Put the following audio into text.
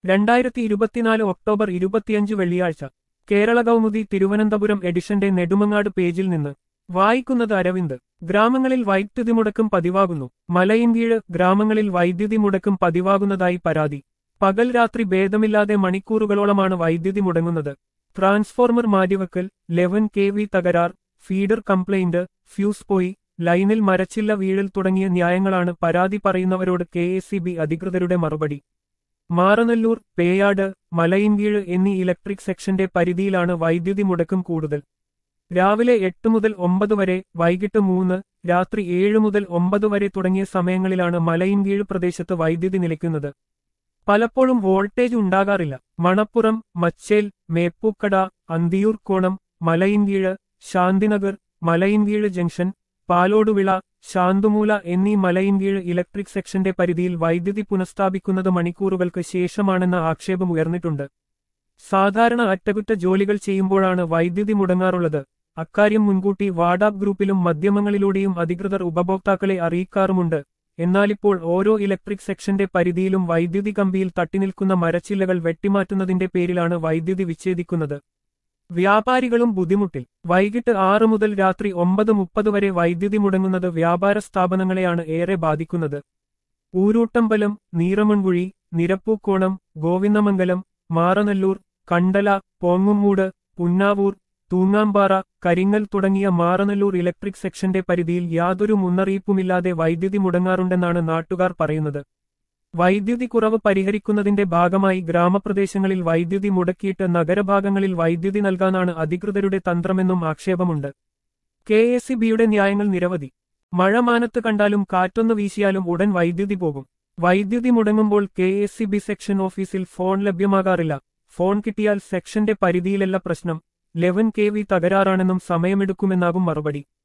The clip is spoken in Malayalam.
രണ്ടായിരത്തി ഇരുപത്തിനാല് ഒക്ടോബർ ഇരുപത്തിയഞ്ച് വെള്ളിയാഴ്ച കേരള കൗമുദി തിരുവനന്തപുരം എഡിഷന്റെ നെടുമങ്ങാട് പേജിൽ നിന്ന് വായിക്കുന്നത് അരവിന്ദ് ഗ്രാമങ്ങളിൽ വൈദ്യുതി മുടക്കം പതിവാകുന്നു മലയിൻകീഴ് ഗ്രാമങ്ങളിൽ വൈദ്യുതി മുടക്കം പതിവാകുന്നതായി പരാതി പകൽ രാത്രി ഭേദമില്ലാതെ മണിക്കൂറുകളോളമാണ് വൈദ്യുതി മുടങ്ങുന്നത് ട്രാൻസ്ഫോർമർ മാറ്റിവെക്കൽ ലെവൻ കെ വി തകരാർ ഫീഡർ കംപ്ലൈന്റ് ഫ്യൂസ് പോയി ലൈനിൽ മരച്ചില്ല വീഴൽ തുടങ്ങിയ ന്യായങ്ങളാണ് പരാതി പറയുന്നവരോട് കെ അധികൃതരുടെ മറുപടി മാറനല്ലൂർ പേയാട് മലയിൻകീഴ് എന്നീ ഇലക്ട്രിക് സെക്ഷന്റെ പരിധിയിലാണ് വൈദ്യുതി മുടക്കം കൂടുതൽ രാവിലെ എട്ട് മുതൽ ഒമ്പത് വരെ വൈകിട്ട് മൂന്ന് രാത്രി ഏഴ് മുതൽ ഒമ്പത് വരെ തുടങ്ങിയ സമയങ്ങളിലാണ് മലയിൻകീഴ് പ്രദേശത്ത് വൈദ്യുതി നിലയ്ക്കുന്നത് പലപ്പോഴും വോൾട്ടേജ് ഉണ്ടാകാറില്ല മണപ്പുറം മച്ചേൽ മേപ്പൂക്കട അന്തിയൂർ കോണം മലയിൻകീഴ് ശാന്തിനഗർ മലയിൻകീഴ് ജംഗ്ഷൻ പാലോടുവിള ശാന്തുമൂല എന്നീ മലയിൻകീഴ് ഇലക്ട്രിക് സെക്ഷന്റെ പരിധിയിൽ വൈദ്യുതി പുനഃസ്ഥാപിക്കുന്നത് മണിക്കൂറുകൾക്ക് ശേഷമാണെന്ന ആക്ഷേപം ഉയർന്നിട്ടുണ്ട് സാധാരണ അറ്റകുറ്റ ജോലികൾ ചെയ്യുമ്പോഴാണ് വൈദ്യുതി മുടങ്ങാറുള്ളത് അക്കാര്യം മുൻകൂട്ടി വാഡാപ് ഗ്രൂപ്പിലും മാധ്യമങ്ങളിലൂടെയും അധികൃതർ ഉപഭോക്താക്കളെ അറിയിക്കാറുമുണ്ട് എന്നാലിപ്പോൾ ഓരോ ഇലക്ട്രിക് സെക്ഷന്റെ പരിധിയിലും വൈദ്യുതി കമ്പിയിൽ തട്ടിനിൽക്കുന്ന മരച്ചില്ലകൾ വെട്ടിമാറ്റുന്നതിന്റെ പേരിലാണ് വൈദ്യുതി വിച്ഛേദിക്കുന്നത് വ്യാപാരികളും ബുദ്ധിമുട്ടിൽ വൈകിട്ട് ആറ് മുതൽ രാത്രി ഒമ്പത് മുപ്പത് വരെ വൈദ്യുതി മുടങ്ങുന്നത് വ്യാപാര സ്ഥാപനങ്ങളെയാണ് ഏറെ ബാധിക്കുന്നത് ഊരൂട്ടമ്പലം നീറമൺകുഴി നിരപ്പൂക്കോണം ഗോവിന്ദമംഗലം മാറനല്ലൂർ കണ്ടല പോങ്ങുമൂട് പുന്നാവൂർ തൂങ്ങാമ്പാറ കരിങ്ങൽ തുടങ്ങിയ മാറനല്ലൂർ ഇലക്ട്രിക് സെക്ഷന്റെ പരിധിയിൽ യാതൊരു മുന്നറിയിപ്പുമില്ലാതെ വൈദ്യുതി മുടങ്ങാറുണ്ടെന്നാണ് നാട്ടുകാർ പറയുന്നത് വൈദ്യുതി കുറവ് പരിഹരിക്കുന്നതിന്റെ ഭാഗമായി ഗ്രാമപ്രദേശങ്ങളിൽ വൈദ്യുതി മുടക്കിയിട്ട് നഗരഭാഗങ്ങളിൽ വൈദ്യുതി നൽകാനാണ് അധികൃതരുടെ തന്ത്രമെന്നും ആക്ഷേപമുണ്ട് കെ എസ് ബിയുടെ ന്യായങ്ങൾ നിരവധി മഴ മാനത്ത് കണ്ടാലും കാറ്റൊന്ന് വീശിയാലും ഉടൻ വൈദ്യുതി പോകും വൈദ്യുതി മുടങ്ങുമ്പോൾ കെ എസ് ബി സെക്ഷൻ ഓഫീസിൽ ഫോൺ ലഭ്യമാകാറില്ല ഫോൺ കിട്ടിയാൽ സെക്ഷന്റെ പരിധിയിലല്ല പ്രശ്നം ലെവൻ കെ വി തകരാറാണെന്നും സമയമെടുക്കുമെന്നാകും മറുപടി